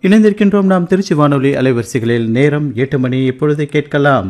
இணைந்திருக்கின்றோம் நாம் திருச்சி வானொலி அலைவரிசைகளில் நேரம் எட்டு மணி இப்பொழுது கேட்கலாம்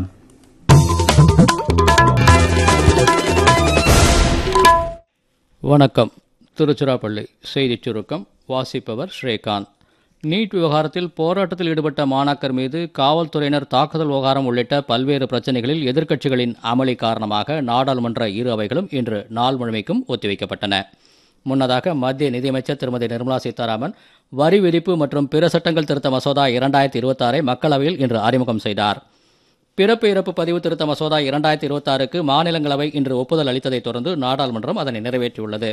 வணக்கம் திருச்சிராப்பள்ளி செய்திச் சுருக்கம் வாசிப்பவர் ஸ்ரீகாந்த் நீட் விவகாரத்தில் போராட்டத்தில் ஈடுபட்ட மாணாக்கர் மீது காவல்துறையினர் தாக்குதல் விவகாரம் உள்ளிட்ட பல்வேறு பிரச்சனைகளில் எதிர்க்கட்சிகளின் அமளி காரணமாக நாடாளுமன்ற இரு அவைகளும் இன்று நாள் முழுமைக்கும் ஒத்திவைக்கப்பட்டன முன்னதாக மத்திய நிதியமைச்சர் திருமதி நிர்மலா சீதாராமன் வரி விதிப்பு மற்றும் பிற சட்டங்கள் திருத்த மசோதா இரண்டாயிரத்தி இருபத்தாறை மக்களவையில் இன்று அறிமுகம் செய்தார் பிறப்பு இறப்பு பதிவு திருத்த மசோதா இரண்டாயிரத்தி இருபத்தாறுக்கு மாநிலங்களவை இன்று ஒப்புதல் அளித்ததைத் தொடர்ந்து நாடாளுமன்றம் அதனை நிறைவேற்றியுள்ளது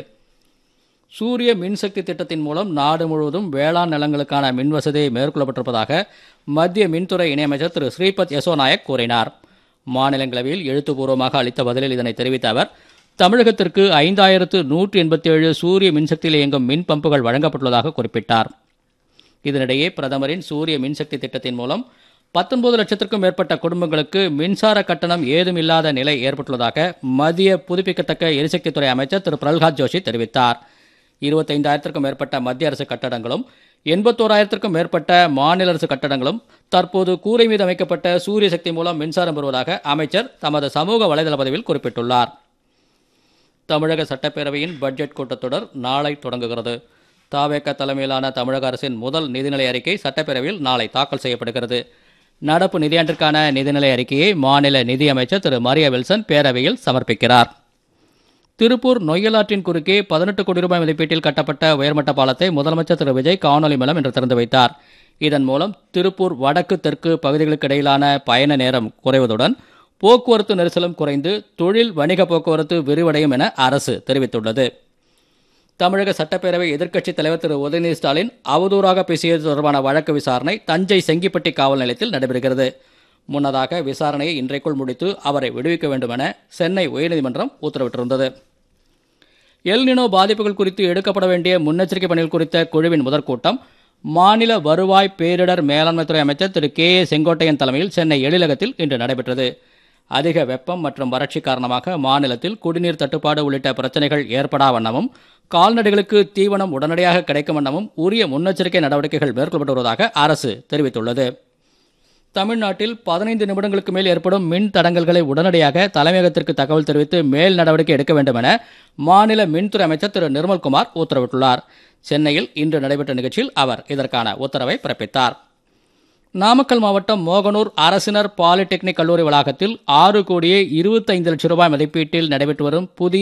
சூரிய மின்சக்தி திட்டத்தின் மூலம் நாடு முழுவதும் வேளாண் நிலங்களுக்கான மின் வசதி மேற்கொள்ளப்பட்டிருப்பதாக மத்திய மின்துறை இணையமைச்சர் திரு ஸ்ரீபத் யசோ நாயக் கூறினார் மாநிலங்களவையில் எழுத்துப்பூர்வமாக அளித்த பதிலில் இதனை தெரிவித்த அவர் தமிழகத்திற்கு ஐந்தாயிரத்து நூற்றி எண்பத்தி ஏழு சூரிய மின்சக்தியில் இயங்கும் மின் பம்புகள் வழங்கப்பட்டுள்ளதாக குறிப்பிட்டார் இதனிடையே பிரதமரின் சூரிய மின்சக்தி திட்டத்தின் மூலம் பத்தொன்பது லட்சத்திற்கும் மேற்பட்ட குடும்பங்களுக்கு மின்சார கட்டணம் ஏதும் இல்லாத நிலை ஏற்பட்டுள்ளதாக மத்திய புதுப்பிக்கத்தக்க எரிசக்தித்துறை அமைச்சர் திரு பிரல்ஹாத் ஜோஷி தெரிவித்தார் இருபத்தைந்தாயிரத்திற்கும் மேற்பட்ட மத்திய அரசு கட்டடங்களும் எண்பத்தோராயிரத்திற்கும் மேற்பட்ட மாநில அரசு கட்டடங்களும் தற்போது கூரை மீது அமைக்கப்பட்ட சூரிய சக்தி மூலம் மின்சாரம் பெறுவதாக அமைச்சர் தமது சமூக வலைதள பதிவில் குறிப்பிட்டுள்ளார் தமிழக சட்டப்பேரவையின் பட்ஜெட் கூட்டத்தொடர் நாளை தொடங்குகிறது தாவேக தலைமையிலான தமிழக அரசின் முதல் நிதிநிலை அறிக்கை சட்டப்பேரவையில் நாளை தாக்கல் செய்யப்படுகிறது நடப்பு நிதியாண்டிற்கான நிதிநிலை அறிக்கையை மாநில நிதியமைச்சர் திரு மரிய வில்சன் பேரவையில் சமர்ப்பிக்கிறார் திருப்பூர் நொய்யலாற்றின் குறுக்கே பதினெட்டு கோடி ரூபாய் மதிப்பீட்டில் கட்டப்பட்ட உயர்மட்ட பாலத்தை முதலமைச்சர் திரு விஜய் காணொலி மூலம் இன்று திறந்து வைத்தார் இதன் மூலம் திருப்பூர் வடக்கு தெற்கு பகுதிகளுக்கு இடையிலான பயண நேரம் குறைவதுடன் போக்குவரத்து நெரிசலும் குறைந்து தொழில் வணிக போக்குவரத்து விரிவடையும் என அரசு தெரிவித்துள்ளது தமிழக சட்டப்பேரவை எதிர்க்கட்சித் தலைவர் திரு உதயநிதி ஸ்டாலின் அவதூறாக பேசியது தொடர்பான வழக்கு விசாரணை தஞ்சை செங்கிப்பட்டி காவல் நிலையத்தில் நடைபெறுகிறது முன்னதாக விசாரணையை இன்றைக்குள் முடித்து அவரை விடுவிக்க வேண்டும் என சென்னை உயர்நீதிமன்றம் உத்தரவிட்டிருந்தது எல்னினோ பாதிப்புகள் குறித்து எடுக்கப்பட வேண்டிய முன்னெச்சரிக்கை பணிகள் குறித்த குழுவின் முதற்கூட்டம் மாநில வருவாய் பேரிடர் மேலாண்மைத்துறை அமைச்சர் திரு கே ஏ செங்கோட்டையன் தலைமையில் சென்னை எழிலகத்தில் இன்று நடைபெற்றது அதிக வெப்பம் மற்றும் வறட்சி காரணமாக மாநிலத்தில் குடிநீர் தட்டுப்பாடு உள்ளிட்ட பிரச்சனைகள் ஏற்படா வண்ணமும் கால்நடைகளுக்கு தீவனம் உடனடியாக கிடைக்கும் வண்ணமும் உரிய முன்னெச்சரிக்கை நடவடிக்கைகள் மேற்கொள்ளப்பட்டு வருவதாக அரசு தெரிவித்துள்ளது தமிழ்நாட்டில் பதினைந்து நிமிடங்களுக்கு மேல் ஏற்படும் மின் தடங்கல்களை உடனடியாக தலைமையகத்திற்கு தகவல் தெரிவித்து மேல் நடவடிக்கை எடுக்க வேண்டும் என மாநில மின்துறை அமைச்சர் திரு நிர்மல்குமார் உத்தரவிட்டுள்ளார் சென்னையில் இன்று நடைபெற்ற நிகழ்ச்சியில் அவர் இதற்கான உத்தரவை பிறப்பித்தார் நாமக்கல் மாவட்டம் மோகனூர் அரசினர் பாலிடெக்னிக் கல்லூரி வளாகத்தில் ஆறு கோடியே இருபத்தைந்து லட்சம் ரூபாய் மதிப்பீட்டில் நடைபெற்று வரும் புதிய